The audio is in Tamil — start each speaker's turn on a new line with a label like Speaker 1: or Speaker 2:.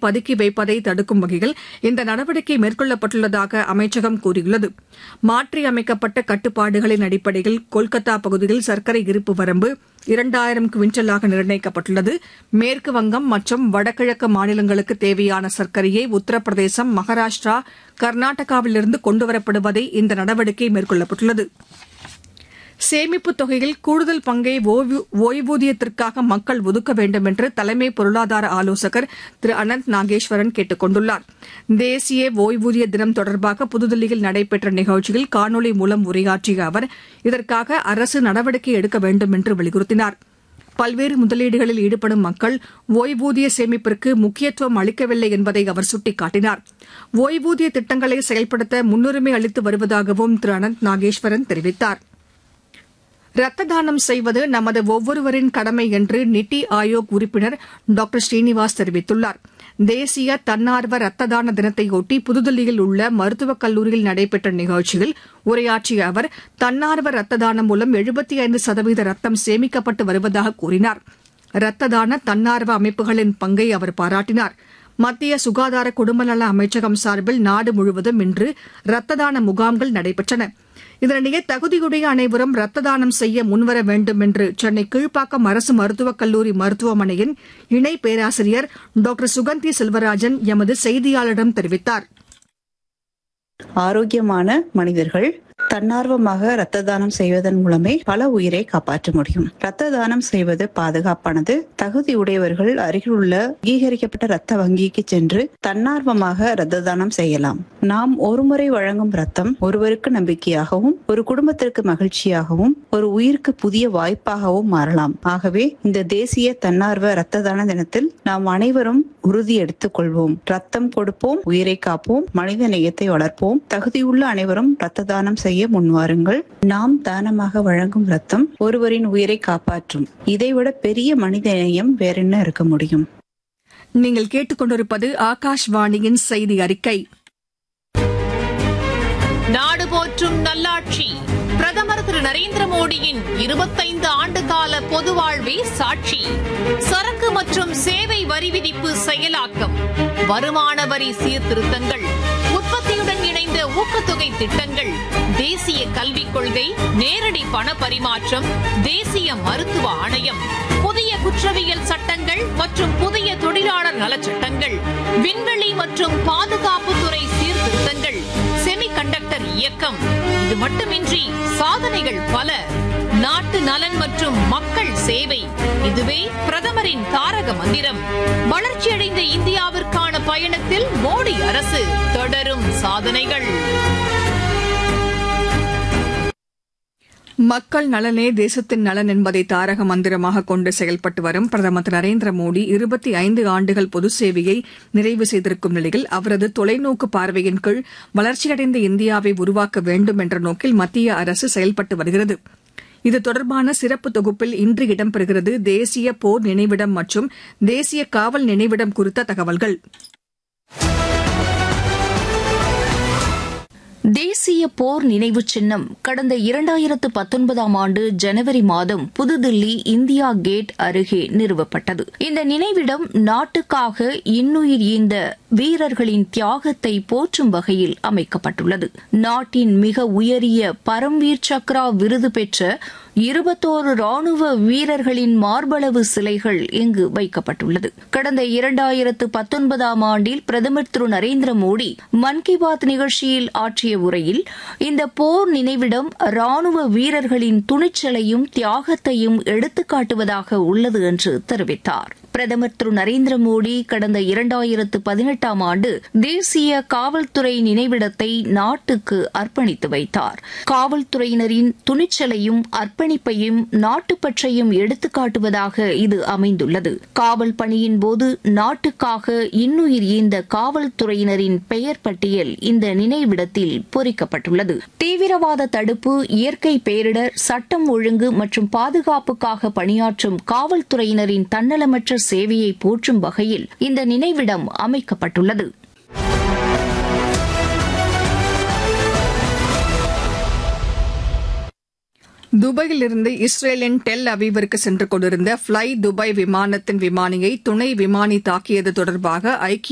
Speaker 1: பதுக்கி வைப்பதை தடுக்கும் வகையில் இந்த நடவடிக்கை மேற்கொள்ளப்பட்டுள்ளதாக அமைச்சகம் கூறியுள்ளது மாற்றியமைக்கப்பட்ட கட்டுப்பாடுகளின் அடிப்படையில் கொல்கத்தா பகுதியில் சர்க்கரை இருப்பு வரம்பு இரண்டாயிரம் குவிண்டலாக நிர்ணயிக்கப்பட்டுள்ளது மேற்கு வங்கம் மற்றும் வடகிழக்கு மாநிலங்களுக்கு தேவையான சர்க்கரையை உத்தரப்பிரதேசம் மகாராஷ்டிரா கர்நாடகாவிலிருந்து கொண்டுவரப்படுவதை இந்த நடவடிக்கை மேற்கொள்ளப்பட்டுள்ளது சேமிப்புத் தொகையில் கூடுதல் பங்கை ஓய்வூதியத்திற்காக மக்கள் ஒதுக்க வேண்டும் என்று தலைமை பொருளாதார ஆலோசகர் திரு அனந்த் நாகேஸ்வரன் கேட்டுக் கொண்டுள்ளார் தேசிய ஓய்வூதிய தினம் தொடர்பாக புதுதில்லியில் நடைபெற்ற நிகழ்ச்சியில் காணொலி மூலம் உரையாற்றிய அவர் இதற்காக அரசு நடவடிக்கை எடுக்க வேண்டும் என்று வலியுறுத்தினார் பல்வேறு முதலீடுகளில் ஈடுபடும் மக்கள் ஓய்வூதிய சேமிப்பிற்கு முக்கியத்துவம் அளிக்கவில்லை என்பதை அவர் சுட்டிக்காட்டினார் ஓய்வூதிய திட்டங்களை செயல்படுத்த முன்னுரிமை அளித்து வருவதாகவும் திரு அனந்த் நாகேஸ்வரன் தெரிவித்தாா் ரத்த தானம் செய்வது நமது ஒவ்வொருவரின் கடமை என்று நித்தி ஆயோக் உறுப்பினர் டாக்டர் ஸ்ரீனிவாஸ் தெரிவித்துள்ளார் தேசிய தன்னார்வ ரத்த தான தினத்தையொட்டி புதுதில்லியில் உள்ள மருத்துவக் கல்லூரியில் நடைபெற்ற நிகழ்ச்சியில் உரையாற்றிய அவர் தன்னார்வ ரத்த தானம் மூலம் எழுபத்தி ஐந்து சதவீத ரத்தம் சேமிக்கப்பட்டு வருவதாக கூறினார் ரத்த தான தன்னார்வ அமைப்புகளின் பங்கை அவர் பாராட்டினார் மத்திய சுகாதார குடும்பநல அமைச்சகம் சார்பில் நாடு முழுவதும் இன்று ரத்த தான முகாம்கள் நடைபெற்றன இதனிடையே தகுதியுடைய அனைவரும் ரத்த தானம் செய்ய முன்வர வேண்டும் என்று சென்னை கீழ்ப்பாக்கம் அரசு மருத்துவக் கல்லூரி மருத்துவமனையின் இணை பேராசிரியர் டாக்டர் சுகந்தி செல்வராஜன் எமது செய்தியாளரிடம் தெரிவித்தார்
Speaker 2: ஆரோக்கியமான மனிதர்கள் தன்னார்வமாக இரத்த தானம் செய்வதன் மூலமே பல உயிரை காப்பாற்ற முடியும் இரத்த தானம் செய்வது பாதுகாப்பானது தகுதி உடையவர்கள் அருகில் உள்ள அங்கீகரிக்கப்பட்ட இரத்த வங்கிக்கு சென்று தன்னார்வமாக இரத்த தானம் செய்யலாம் நாம் ஒருமுறை வழங்கும் ரத்தம் ஒருவருக்கு நம்பிக்கையாகவும் ஒரு குடும்பத்திற்கு மகிழ்ச்சியாகவும் ஒரு உயிருக்கு புதிய வாய்ப்பாகவும் மாறலாம் ஆகவே இந்த தேசிய தன்னார்வ இரத்த தான தினத்தில் நாம் அனைவரும் உறுதி எடுத்துக் கொள்வோம் ரத்தம் கொடுப்போம் உயிரை காப்போம் மனித நேயத்தை வளர்ப்போம் தகுதியுள்ள அனைவரும் இரத்த தானம் செய்ய முன்வாருங்கள் நாம் தானமாக வழங்கும் ரத்தம் ஒருவரின் உயிரை காப்பாற்றும் இதைவிட பெரிய மனித நேயம் வேறென்ன இருக்க முடியும்
Speaker 1: நீங்கள் கேட்டுக்கொண்டிருப்பது ஆகாஷ்வாணியின் செய்தி அறிக்கை
Speaker 3: நாடு போற்றும் நல்லாட்சி பிரதமர் திரு நரேந்திர மோடியின் இருபத்தைந்து ஆண்டு கால பொது வாழ்வே சாட்சி சரக்கு மற்றும் சேவை வரி விதிப்பு செயலாக்கம் வருமான வரி சீர்திருத்தங்கள் உற்பத்தியுடன் இணைந்த ஊக்கத்தொகை திட்டங்கள் தேசிய கல்விக் கொள்கை நேரடி பண பரிமாற்றம் தேசிய மருத்துவ ஆணையம் புதிய குற்றவியல் சட்டங்கள் மற்றும் புதிய தொழிலாளர் நலச்சட்டங்கள் விண்வெளி மற்றும் பாதுகாப்புத்துறை சீர்திருத்தங்கள் செமி கண்டக்டர் இயக்கம் இது மட்டுமின்றி சாதனைகள் பல நாட்டு நலன் மற்றும் மக்கள் சேவை இதுவே பிரதமரின் தாரக மந்திரம் வளர்ச்சியடைந்த இந்தியாவிற்கான பயணத்தில் மோடி அரசு தொடரும் சாதனைகள்
Speaker 1: மக்கள் நலனே தேசத்தின் நலன் என்பதை தாரக மந்திரமாக கொண்டு செயல்பட்டு வரும் பிரதமர் திரு நரேந்திர மோடி இருபத்தி ஐந்து ஆண்டுகள் பொது சேவையை நிறைவு செய்திருக்கும் நிலையில் அவரது தொலைநோக்கு பார்வையின் கீழ் வளர்ச்சியடைந்த இந்தியாவை உருவாக்க வேண்டும் என்ற நோக்கில் மத்திய அரசு செயல்பட்டு வருகிறது இது தொடர்பான சிறப்பு தொகுப்பில் இன்று இடம்பெறுகிறது தேசிய போர் நினைவிடம் மற்றும் தேசிய காவல் நினைவிடம் குறித்த தகவல்கள்
Speaker 4: தேசிய போர் நினைவு சின்னம் கடந்த இரண்டாயிரத்து பத்தொன்பதாம் ஆண்டு ஜனவரி மாதம் புதுதில்லி இந்தியா கேட் அருகே நிறுவப்பட்டது இந்த நினைவிடம் நாட்டுக்காக இன்னுயிர் ஈந்த வீரர்களின் தியாகத்தை போற்றும் வகையில் அமைக்கப்பட்டுள்ளது நாட்டின் மிக உயரிய பரம்வீர் சக்ரா விருது பெற்ற இருபத்தோரு ராணுவ வீரர்களின் மார்பளவு சிலைகள் இங்கு வைக்கப்பட்டுள்ளது கடந்த இரண்டாயிரத்து பத்தொன்பதாம் ஆண்டில் பிரதமர் திரு நரேந்திர மோடி மன் கி பாத் நிகழ்ச்சியில் ஆற்றிய உரையில் இந்த போர் நினைவிடம் ராணுவ வீரர்களின் துணிச்சலையும் தியாகத்தையும் எடுத்துக்காட்டுவதாக உள்ளது என்று தெரிவித்தார் பிரதமர் திரு நரேந்திர மோடி கடந்த இரண்டாயிரத்து பதினெட்டாம் ஆண்டு தேசிய காவல்துறை நினைவிடத்தை நாட்டுக்கு அர்ப்பணித்து வைத்தார் காவல்துறையினரின் துணிச்சலையும் அர்ப்பணிப்பையும் நாட்டுப்பற்றையும் எடுத்துக்காட்டுவதாக இது அமைந்துள்ளது காவல் பணியின் போது நாட்டுக்காக இன்னுயிர் ஈந்த காவல்துறையினரின் பெயர் பட்டியல் இந்த நினைவிடத்தில் பொறிக்கப்பட்டுள்ளது தீவிரவாத தடுப்பு இயற்கை பேரிடர் சட்டம் ஒழுங்கு மற்றும் பாதுகாப்புக்காக பணியாற்றும் காவல்துறையினரின் தன்னலமற்ற சேவையை போற்றும் வகையில் இந்த நினைவிடம் அமைக்கப்பட்டுள்ளது
Speaker 1: துபாயிலிருந்து இஸ்ரேலின் டெல் அவீவிற்கு சென்று கொண்டிருந்த ஃபிளை துபாய் விமானத்தின் விமானியை துணை விமானி தாக்கியது தொடர்பாக ஐக்கிய